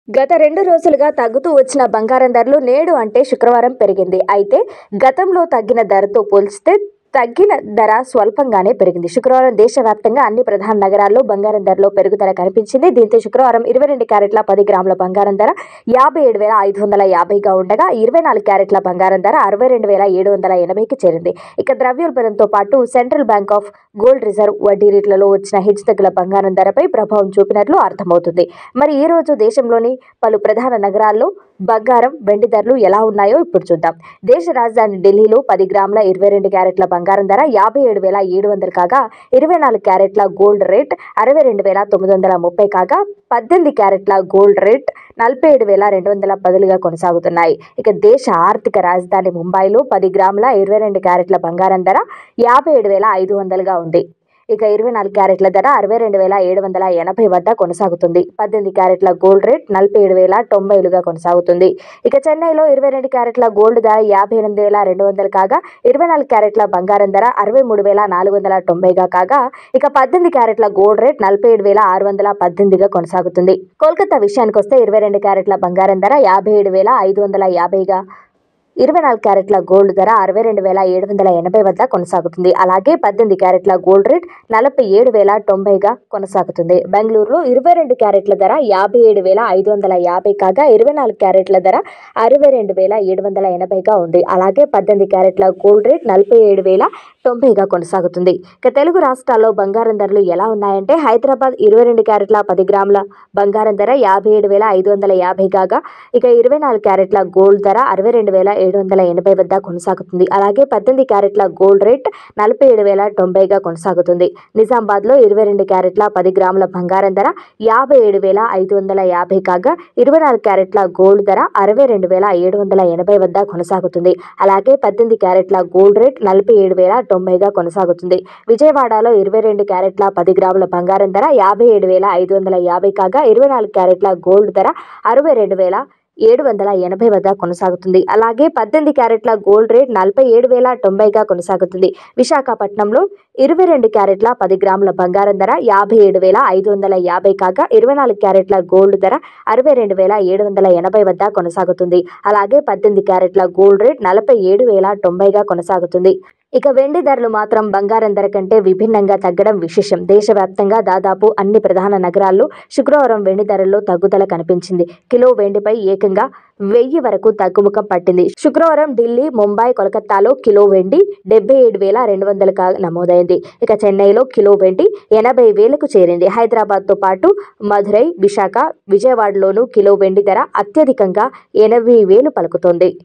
గత రెండు రోజులుగా తగ్గుతూ వచ్చిన బంగారం ధరలు నేడు అంటే శుక్రవారం పెరిగింది అయితే గతంలో తగ్గిన ధరతో పోల్చితే తగ్గిన ధర స్వల్పంగానే పెరిగింది శుక్రవారం దేశవ్యాప్తంగా అన్ని ప్రధాన నగరాల్లో బంగారం ధరలో పెరుగుదల కనిపించింది దీంతో శుక్రవారం ఇరవై రెండు క్యారెట్ల పది గ్రాముల బంగారం ధర యాభై ఏడు వేల ఐదు వందల యాభైగా ఉండగా ఇరవై నాలుగు క్యారెట్ల బంగారం ధర అరవై రెండు వేల ఏడు వందల ఎనభైకి చేరింది ఇక ద్రవ్యోల్బణంతో పాటు central bank of gold reserve వడ్డీ రేట్లలో వచ్చిన హెచ్చుతగ్గుల బంగారం ధరపై ప్రభావం చూపినట్లు అర్థమవుతుంది మరి ఈ రోజు దేశంలోని పలు ప్రధాన నగరాల్లో బంగారం వెండి ధరలు ఎలా ఉన్నాయో ఇప్పుడు చూద్దాం దేశ రాజధాని ఢిల్లీలో పది గ్రాముల ఇరవై రెండు క్యారెట్ల బంగారం ధర యాభై ఏడు వేల ఏడు వందలు కాగా ఇరవై నాలుగు క్యారెట్ల గోల్డ్ రేట్ అరవై రెండు వేల తొమ్మిది వందల ముప్పై కాగా పద్దెనిమిది క్యారెట్ల గోల్డ్ రేట్ నలభై ఏడు వేల రెండు వందల పదులుగా కొనసాగుతున్నాయి ఇక దేశ ఆర్థిక రాజధాని ముంబైలో పది గ్రాముల ఇరవై రెండు క్యారెట్ల బంగారం ధర యాభై ఏడు వేల ఐదు వందలుగా ఉంది ఇక ఇరవై నాలుగు క్యారెట్ల ధర అరవై రెండు వేల ఏడు వందల ఎనభై వద్ద కొనసాగుతుంది పద్దెనిమిది క్యారెట్ల గోల్డ్ రేట్ నలభై ఏడు వేల తొంభైలుగా కొనసాగుతుంది ఇక చెన్నైలో ఇరవై రెండు క్యారెట్ల గోల్డ్ ధర యాభై ఎనిమిది వేల రెండు వందలు కాగా ఇరవై నాలుగు క్యారెట్ల బంగారం ధర అరవై మూడు వేల నాలుగు వందల తొంభైగా కాగా ఇక పద్దెనిమిది క్యారెట్ల గోల్డ్ రేట్ నలభై ఏడు వేల ఆరు వందల పద్దెనిమిదిగా కొనసాగుతుంది కోల్కతా విషయానికి వస్తే ఇరవై రెండు క్యారెట్ల బంగారం ధర యాభై ఏడు వేల ఐదు వందల యాభైగా ఇరవై నాలుగు క్యారెట్ల గోల్డ్ ధర అరవై రెండు వేల ఏడు వందల ఎనభై వద్ద కొనసాగుతుంది అలాగే పద్దెనిమిది క్యారెట్ల గోల్డ్ రేట్ నలభై ఏడు వేల తొంభైగా కొనసాగుతుంది బెంగళూరులో ఇరవై రెండు క్యారెట్ల ధర యాభై ఏడు వేల ఐదు వందల యాభై కాగా ఇరవై నాలుగు క్యారెట్ల ధర అరవై రెండు వేల ఏడు వందల ఎనభైగా ఉంది అలాగే పద్దెనిమిది క్యారెట్ల గోల్డ్ రేట్ నలభై ఏడు వేల తొంభైగా కొనసాగుతుంది ఇక తెలుగు రాష్ట్రాల్లో బంగారం ధరలు ఎలా ఉన్నాయంటే హైదరాబాద్ ఇరవై రెండు క్యారెట్ల పది గ్రాముల బంగారం ధర యాభై ఏడు వేల ఐదు వందల యాభై కాగా ఇక ఇరవై నాలుగు క్యారెట్ల గోల్డ్ ధర అరవై రెండు వేల ఏడు వందల ఎనభై వద్ద కొనసాగుతుంది అలాగే పద్దెనిమిది క్యారెట్ల గోల్డ్ రేట్ నలభై ఏడు వేల తొంభైగా కొనసాగుతుంది నిజామాబాద్లో ఇరవై రెండు క్యారెట్ల పది గ్రాముల బంగారం ధర యాభై ఏడు వేల ఐదు వందల యాభై కాగా ఇరవై నాలుగు క్యారెట్ల గోల్డ్ ధర అరవై రెండు వేల ఏడు వందల ఎనభై వద్ద కొనసాగుతుంది అలాగే పద్దెనిమిది క్యారెట్ల గోల్డ్ రేట్ నలభై ఏడు వేల తొంభైగా కొనసాగుతుంది విజయవాడలో ఇరవై రెండు క్యారెట్ల పది గ్రాముల బంగారం ధర యాభై ఏడు వేల ఐదు వందల యాభై కాగా ఇరవై నాలుగు క్యారెట్ల గోల్డ్ ధర అరవై రెండు వేల ఏడు వందల ఎనభై వద్ద కొనసాగుతుంది అలాగే పద్దెనిమిది క్యారెట్ల గోల్డ్ రేట్ నలభై ఏడు వేల తొంభైగా కొనసాగుతుంది విశాఖపట్నంలో ఇరవై రెండు క్యారెట్ల పది గ్రాముల బంగారం ధర యాభై ఏడు వేల ఐదు వందల యాభై కాగా ఇరవై నాలుగు క్యారెట్ల గోల్డ్ ధర అరవై రెండు వేల ఏడు వందల ఎనభై వద్ద కొనసాగుతుంది అలాగే పద్దెనిమిది క్యారెట్ల గోల్డ్ రేట్ నలభై ఏడు వేల తొంభైగా కొనసాగుతుంది ఇక వెండి ధరలు మాత్రం బంగారం ధర కంటే విభిన్నంగా తగ్గడం విశేషం దేశవ్యాప్తంగా దాదాపు అన్ని ప్రధాన నగరాల్లో శుక్రవారం వెండి ధరల్లో తగ్గుదల కనిపించింది కిలో వెండిపై ఏకంగా వెయ్యి వరకు తగ్గుముఖం పట్టింది శుక్రవారం ఢిల్లీ ముంబై కోల్కతాలో కిలో వెండి డెబ్బై ఏడు వేల రెండు వందలుగా నమోదైంది ఇక చెన్నైలో కిలో వెండి ఎనభై వేలకు చేరింది హైదరాబాద్తో పాటు మధురై విశాఖ విజయవాడలోనూ కిలో వెండి ధర అత్యధికంగా ఎనభై వేలు పలుకుతోంది